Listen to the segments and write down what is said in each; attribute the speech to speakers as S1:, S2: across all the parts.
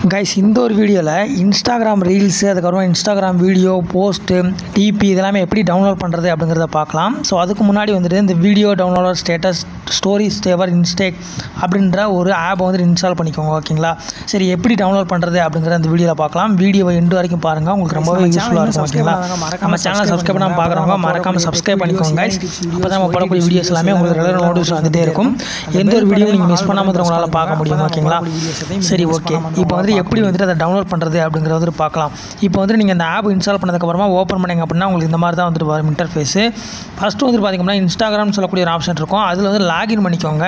S1: guys இந்த ஒரு வீடியோவில் இன்ஸ்டாகிராம் ரீல்ஸு அதுக்கப்புறம் இன்ஸ்டாகிராம் வீடியோ போஸ்ட்டு டிபி இதெல்லாமே எப்படி டவுன்லோட் பண்ணுறது அப்படிங்கிறத பார்க்கலாம் ஸோ அதுக்கு முன்னாடி வந்துட்டு இந்த video downloader status story saver இன்ஸ்டேக் அப்படின்ற ஒரு ஆப்பை வந்துட்டு இன்ஸ்டால் பண்ணிக்கோங்க ஓகேங்களா சரி எப்படி டவுன்லோட் பண்ணுறது அப்படிங்கிற அந்த வீடியோவில் பார்க்கலாம் வீடியோவை எண்டு வரைக்கும் பாருங்கள் உங்களுக்கு ரொம்பவே யூஸ்ஃபுல்லாக இருக்கும் ஓகேங்களா நம்ம சேனலை சப்ஸ்கிரைப் பண்ணாமல் பார்க்குறவங்க மறக்காமல் சப்ஸ்கிரைப் பண்ணிக்கோங்க கைஸ் அப்போ தான் நம்ம போடக்கூடிய வீடியோஸ் எல்லாமே உங்களுக்கு ரெகுலர் நோட்டீஸ் வந்துட்டே இருக்கும் எந்த ஒரு வீடியோ நீங்கள் மிஸ் பண்ணாமல் உங்களால் பார்க்க முடியும் ஓகேங்களா சரி ஓகே இப்போ வந்துட்டு எப்படி வந்துட்டு அதை டவுன்லோட் பண்ணுறது அப்படிங்கிறத வந்துட்டு பார்க்கலாம் இப்போ வந்துட்டு நீங்கள் இந்த ஆப் இன்ஸ்டால் பண்ணதுக்கப்புறமா ஓப்பன் பண்ணீங்க அப்படின்னா உங்களுக்கு இந்த மாதிரி தான் வந்துட்டு வரும் இன்டர்ஃபேஸு ஃபஸ்ட்டு வந்துட்டு பார்த்தீங்கன்னா இன்ஸ்டாகிராம் சொல்லக்கூடிய ஒரு ஆப்ஷன் இருக்கும் அதில் வந்து லாகின் பண்ணிக்கோங்க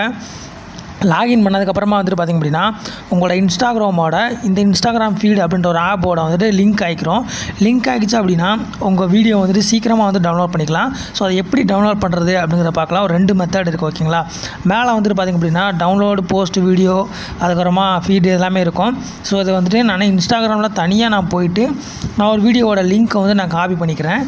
S1: லாகின் பண்ணதுக்கப்புறமா வந்துட்டு பார்த்திங்க அப்படின்னா உங்களோட இன்ஸ்டாகிராமோட இந்த இன்ஸ்டாகிராம் ஃபீட் அப்படின்ற ஒரு ஆப்போட வந்துட்டு லிங்க் ஆகிக்கிறோம் லிங்க் ஆகிடுச்சு அப்படின்னா உங்கள் வீடியோ வந்துட்டு சீக்கிரமாக வந்து டவுன்லோட் பண்ணிக்கலாம் ஸோ அதை எப்படி டவுன்லோட் பண்ணுறது அப்படிங்கிறத பார்க்கலாம் ஒரு ரெண்டு மெத்தட் இருக்குது ஓகேங்களா மேலே வந்துட்டு பார்த்திங்க அப்படின்னா டவுன்லோடு போஸ்ட் வீடியோ அதுக்கப்புறமா ஃபீடு எல்லாமே இருக்கும் ஸோ இதை வந்துட்டு நான் இன்ஸ்டாகிராமில் தனியாக நான் போயிட்டு நான் ஒரு வீடியோவோட லிங்க்கை வந்து நான் காப்பி பண்ணிக்கிறேன்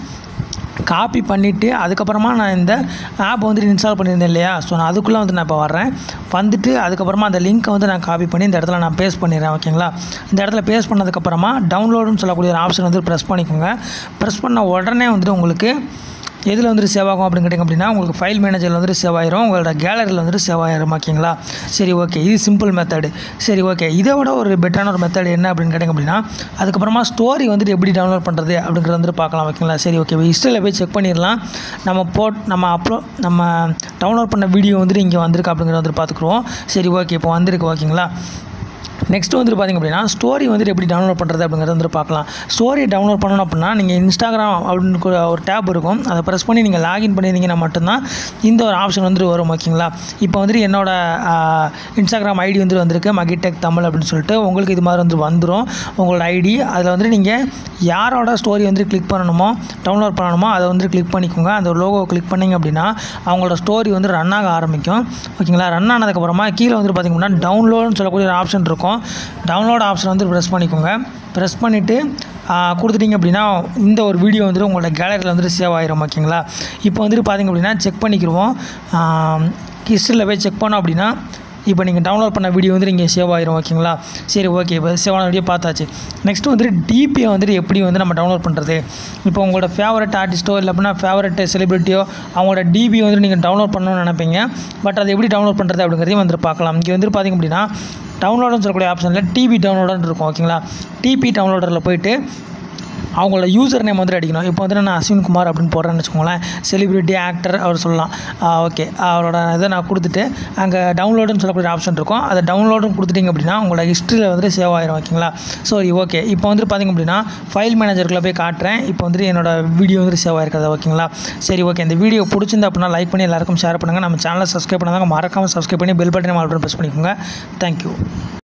S1: காப்பி பண்ணிவிட்டு அதுக்கப்புறமா நான் இந்த ஆப் வந்துட்டு இன்ஸ்டால் பண்ணியிருந்தேன் இல்லையா ஸோ நான் அதுக்குள்ளே வந்து நான் இப்போ வர்றேன் வந்துட்டு அதுக்கப்புறமா அந்த லிங்க்கை வந்து நான் காப்பி பண்ணி இந்த இடத்துல நான் பேஸ்ட் பண்ணிடுறேன் ஓகேங்களா இந்த இடத்துல பேஸ்ட் பண்ணதுக்கப்புறமா டவுன்லோடுன்னு சொல்லக்கூடிய ஒரு ஆப்ஷன் வந்து ப்ரெஸ் பண்ணிக்கோங்க ப்ரெஸ் பண்ண உடனே வந்துட்டு உங்களுக்கு எதில் வந்துட்டு சேவ் ஆகும் அப்படின்னு கேட்டிங்க அப்படின்னா உங்களுக்கு ஃபைல் மேனேஜரில் வந்துட்டு சேவ் ஆயிரும் உங்களோட கேலரியில் வந்துட்டு சேவ் ஆயிரும் ஓகேங்களா சரி ஓகே இது சிம்பிள் மெத்தடு சரி ஓகே இதை விட ஒரு பெட்டரான ஒரு மெத்தட் என்ன அப்படின்னு கேட்டிங்க அப்படின்னா அதுக்கப்புறமா ஸ்டோரி வந்துட்டு எப்படி டவுன்லோட் பண்ணுறது அப்படிங்கிறத வந்துட்டு பார்க்கலாம் ஓகேங்களா சரி ஓகே ஹிஸ்டரியில் போய் செக் பண்ணிடலாம் நம்ம போட் நம்ம அப்லோட் நம்ம டவுன்லோட் பண்ண வீடியோ வந்துட்டு இங்கே வந்திருக்கு அப்படிங்கிறத வந்துட்டு பார்த்துக்குருவோம் சரி ஓகே இப்போ வந்திருக்கு ஓகேங்களா நெக்ஸ்ட் வந்துட்டு பார்த்திங்க அப்படின்னா ஸ்டோரி வந்துட்டு எப்படி டவுன்லோட் பண்ணுறது அப்படிங்கிறத வந்துட்டு பார்க்கலாம் ஸ்டோரி டவுன்லோட் பண்ணணும் அப்படின்னா நீங்கள் இன்ஸ்டாகிராம் அப்படின்னு கூட ஒரு டேப் இருக்கும் அதை ப்ரெஸ் பண்ணி நீங்கள் லாகின் பண்ணியிருந்தீங்கன்னா மட்டும்தான் இந்த ஒரு ஆப்ஷன் வந்துட்டு வரும் ஓகேங்களா இப்போ வந்துட்டு என்னோட இன்ஸ்டாகிராம் ஐடி வந்துட்டு வந்திருக்கு மகிடெக் தமிழ் அப்படின்னு சொல்லிட்டு உங்களுக்கு இது மாதிரி வந்து வந்துடும் உங்களோட ஐடி அதில் வந்துட்டு நீங்கள் யாரோட ஸ்டோரி வந்துட்டு கிளிக் பண்ணணுமோ டவுன்லோட் பண்ணணுமோ அதை வந்துட்டு கிளிக் பண்ணிக்கோங்க அந்த லோகோ கிளிக் பண்ணிங்க அப்படின்னா அவங்களோட ஸ்டோரி வந்து ரன் ஆக ஆரம்பிக்கும் ஓகேங்களா ரன் ஆனதுக்கப்புறமா கீழே வந்துட்டு பார்த்திங்க அப்படின்னா டவுன்லோடுன்னு சொல்லக்கூடிய ஒரு ஆப்ஷன் இருக்கும் டவுன்லோட் ஆப்ஷன் வந்து ப்ரெஸ் பண்ணிக்கோங்க ப்ரெஸ் பண்ணிவிட்டு கொடுத்துட்டிங்க அப்படின்னா இந்த ஒரு வீடியோ வந்துட்டு உங்களோட கேலரியில் வந்துட்டு சேவ் ஆயிரும் ஓகேங்களா இப்போ வந்துட்டு பார்த்திங்க அப்படின்னா செக் பண்ணிக்கிடுவோம் ஹிஸ்ட்ரியில் போய் செக் பண்ணோம் அப்படின்னா இப்போ நீங்கள் டவுன்லோட் பண்ண வீடியோ வந்து நீங்கள் சேவ் ஆயிரும் ஓகேங்களா சரி ஓகே இப்போ சேவ் ஆன வீடியோ பார்த்தாச்சு நெக்ஸ்ட்டு வந்துட்டு டிபியை வந்துட்டு எப்படி வந்து நம்ம டவுன்லோட் பண்ணுறது இப்போ உங்களோட ஃபேவரட் ஆர்டிஸ்ட்டோ இல்லை அப்படின்னா ஃபேவரட் செலிபிரிட்டியோ அவங்களோட டிபி வந்துட்டு நீங்கள் டவுன்லோட் பண்ணணும்னு நினைப்பீங்க பட் அதை எப்படி டவுன்லோட் பண்ணுறது அப்படிங்கிறதையும் வந்துட்டு பார்க்கலாம் இங்கே வந்துட்டு பார்த்திங்க அப்படின்னா டவுன்லோடுன்னு சொல்லக்கூடிய ஆப்ஷனில் டிபி டவுன்லோடுன்னு இருக்கும் ஓகேங்களா டிபி டவுன்லோடரில் போயிட்டு அவங்களோட யூசர் நேம் வந்துட்டு அடிக்கணும் இப்போ வந்துட்டு நான் அஸ்வின் குமார் அப்படின்னு போடுறேன்னு வச்சுக்கோங்களேன் செலிபிரிட்டி ஆக்டர் அவர் சொல்லலாம் ஓகே அவரோட இதை நான் கொடுத்துட்டு அங்கே டவுன்லோடுன்னு சொல்லக்கூடிய ஆப்ஷன் இருக்கும் அதை டவுன்லோடும் கொடுத்துட்டிங்க அப்படின்னா உங்களோட ஹிஸ்ட்ரியில் வந்துட்டு சேவ் ஆயிரும் ஓகேங்களா சரி ஓகே இப்போ வந்துட்டு பார்த்திங்க அப்படின்னா ஃபைல் மேனேஜருக்குள்ளே போய் காட்டுறேன் இப்போ வந்துட்டு என்னோட வீடியோ வந்துட்டு சேவ் ஆயிருக்காது ஓகேங்களா சரி ஓகே இந்த வீடியோ பிடிச்சிருந்தா அப்படின்னா லைக் பண்ணி எல்லாருக்கும் ஷேர் பண்ணுங்கள் நம்ம சேனலை சப்ஸ்கிரைப் பண்ணாங்க மறக்காமல் சப்ஸ்கிரைப் பண்ணி பெல் பட்டனை ஆல்ரெடி ப்ரெஸ் பண்ணிக்கோங்க தேங்க்யூ